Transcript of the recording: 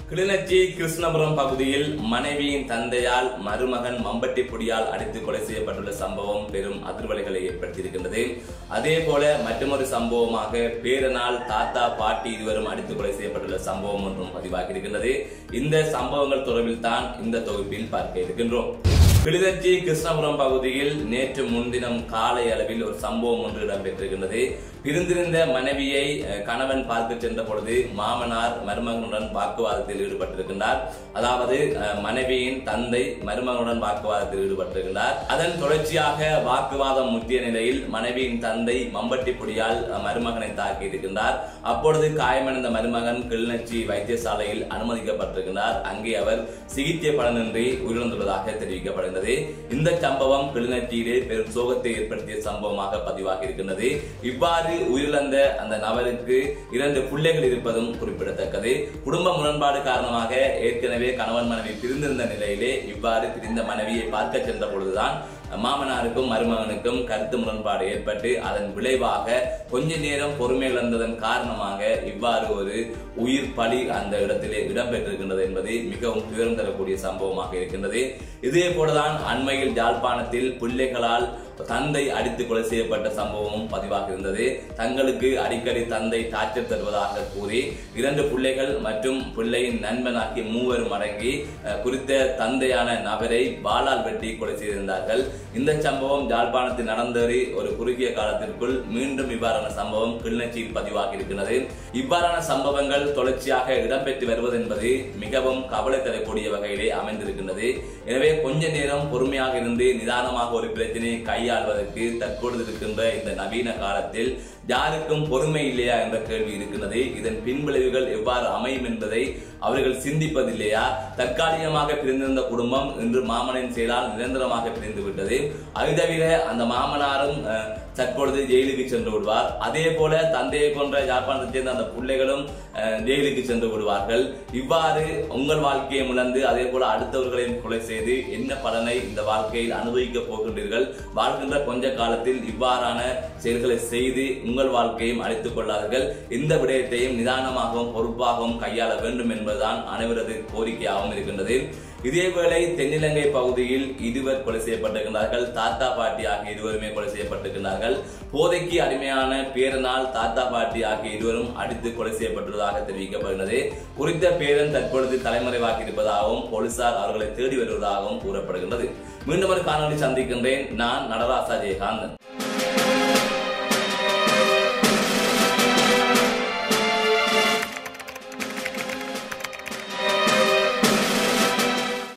கிளிநொச்சி கிருஷ்ணபுரம் பகுதியில் மனைவியின் தந்தையால் மருமகன் மம்பட்டி பொடியால் அடித்து கொலை செய்யப்பட்டுள்ள சம்பவம் பெரும் அதிர்வலைகளை ஏற்படுத்தியிருக்கின்றது அதே போல மற்றொரு சம்பவமாக பேரனால் தாத்தா பாட்டி இருவரும் அடித்து கொலை செய்யப்பட்டுள்ள சம்பவம் ஒன்றும் பதிவாகி இருக்கின்றது இந்த சம்பவங்கள் தொடர்பில் தான் இந்த தொகுப்பில் பார்க்க இருக்கின்றோம் கிளிநொச்சி கிருஷ்ணபுரம் பகுதியில் நேற்று முன்தினம் காலை அளவில் ஒரு சம்பவம் ஒன்று இடம்பெற்றிருக்கின்றது பிரிந்திருந்த மனைவியை அஹ், கணவன் பார்க்க சென்ற பொழுது மாமனார் மருமகனுடன் வாக்குவாதத்தில் ஈடுபட்டிருக்கின்றார் அதாவது அஹ், மனைவியின் தந்தை மருமகனுடன் வாக்குவாதத்தில் ஈடுபட்டிருக்கின்றார் அதன் தொடர்ச்சியாக வாக்குவாதம் முற்றிய நிலையில் மனைவியின் தந்தை மம்பட்டி பொடியால் அஹ், மருமகனை தாக்கி இருக்கின்றார் அப்பொழுது காயமடைந்த மருமகன் கிளிநொச்சி வைத்தியசாலையில் அனுமதிக்கப்பட்டிருக்கிறார் அங்கே அவர் சிகிச்சை பலனின்றி உயிரிழந்துள்ளதாக தெரிவிக்கப்படுகிறது இந்த சம்பவம் கிளிநொச்சியிலே பெரும் சோகத்தை ஏற்படுத்திய சம்பவமாக பதிவாகி இருக்கின்றது இவ்வாறு உயிரிழந்த அந்த நபருக்கு இரண்டு பிள்ளைகள் இருப்பதும் குறிப்பிடத்தக்கது குடும்ப முரண்பாடு காரணமாக ஏற்கனவே கணவன் மனைவி பிரிந்திருந்த நிலையிலே இவ்வாறு பிரிந்த மனைவியை பார்க்க சென்ற பொழுதுதான் மாமனாருக்கும் மருமகனுக்கும் கருத்து முரண்பாடு ஏற்பட்டு அதன் விளைவாக கொஞ்ச நேரம் பொறுமை இழந்ததன் காரணமாக இவ்வாறு ஒரு உயிர் பலி அந்த இடத்திலே இடம்பெற்றிருக்கின்றது என்பது மிகவும் துயரம் தரக்கூடிய சம்பவமாக இருக்கின்றது இதே போலதான் அண்மையில் யாழ்ப்பாணத்தில் பிள்ளைகளால் தந்தை அடித்து கொலை செய்யப்பட்ட சம்பவமும் பதிவாக இருந்தது தங்களுக்கு அடிக்கடி தந்தை டார்ச்சர் தருவதாக கூறி இரண்டு பிள்ளைகள் மற்றும் பிள்ளையின் நண்பனாக்கி மூவரும் அடங்கி அஹ், குறித்த தந்தையான நபரை பாலால் வெட்டி கொலை செய்திருந்தார்கள் இந்த சம்பவம் யாழ்ப்பாணத்தில் நடந்தேறி ஒரு குறுகிய காலத்திற்குள் மீண்டும் இவ்வாறான சம்பவம் கிளிநொச்சியில் பதிவாகி இருக்கிறது இவ்வாறான சம்பவங்கள் தொடர்ச்சியாக இடம்பெற்று வருவது என்பது மிகவும் கவலை தரக்கூடிய வகையிலே அமைந்திருக்கின்றது எனவே கொஞ்ச நேரம் பொறுமையாக இருந்து நிதானமாக ஒரு பிரச்சனையை கையாள்வதற்கு தற்பொழுது இருக்கின்ற இந்த நவீன காலத்தில் யாருக்கும் பொறுமை இல்லையா என்ற கேள்வி இருக்கின்றது இதன் பின்விளைவுகள் எவ்வாறு அமையும் என்பதை அவர்கள் சிந்திப்பதில்லையா தற்காலிகமாக பிரிந்திருந்த குடும்பம் இன்று மாமனின் செயலால் நிரந்தரமாக பிரிந்து விட்டது அது தவிர அந்த மாமனாரும் அஹ், தற்பொழுது ஜெயிலுக்கு சென்று விடுவார் அதே போல தந்தையை கொன்ற யாழ்ப்பாணத்தைச் சேர்ந்த அந்த பிள்ளைகளும் அஹ், ஜெயிலுக்கு சென்று விடுவார்கள் இவ்வாறு உங்கள் வாழ்க்கையை முழந்து அதே போல அடுத்தவர்களையும் கொலை செய்து என்ன பலனை இந்த வாழ்க்கையில் அனுபவிக்க போகின்றீர்கள் வாழ்கின்ற கொஞ்ச காலத்தில் இவ்வாறான செயல்களை செய்து உங்கள் வாழ்க்கையும் அழித்துக் கொள்ளாதீர்கள் இந்த விடயத்தையும் நிதானமாகவும் பொறுப்பாகவும் கையாள வேண்டும் என்பதுதான் அனைவரது கோரிக்கையாகவும் இருக்கின்றது இதேவேளை தென்னிலங்கை பகுதியில் இருவர் கொலை செய்யப்பட்டிருக்கிறார்கள் தாத்தா பாட்டி ஆகிய இருவருமே கொலை செய்யப்பட்டிருக்கிறார்கள் போதைக்கு அடிமையான பேரனால் தாத்தா பாட்டி ஆகிய இருவரும் அடித்து கொலை செய்யப்பட்டுள்ளதாக தெரிவிக்கப்படுகிறது குறித்த பேரன் தற்பொழுது தலைமறைவாகி இருப்பதாகவும் போலீசார் அவர்களை தேடி வருவதாகவும் கூறப்படுகின்றது மீண்டும் ஒரு காணொலி சந்திக்கின்றேன் நான் நடராசா ஜெயகாந்தன்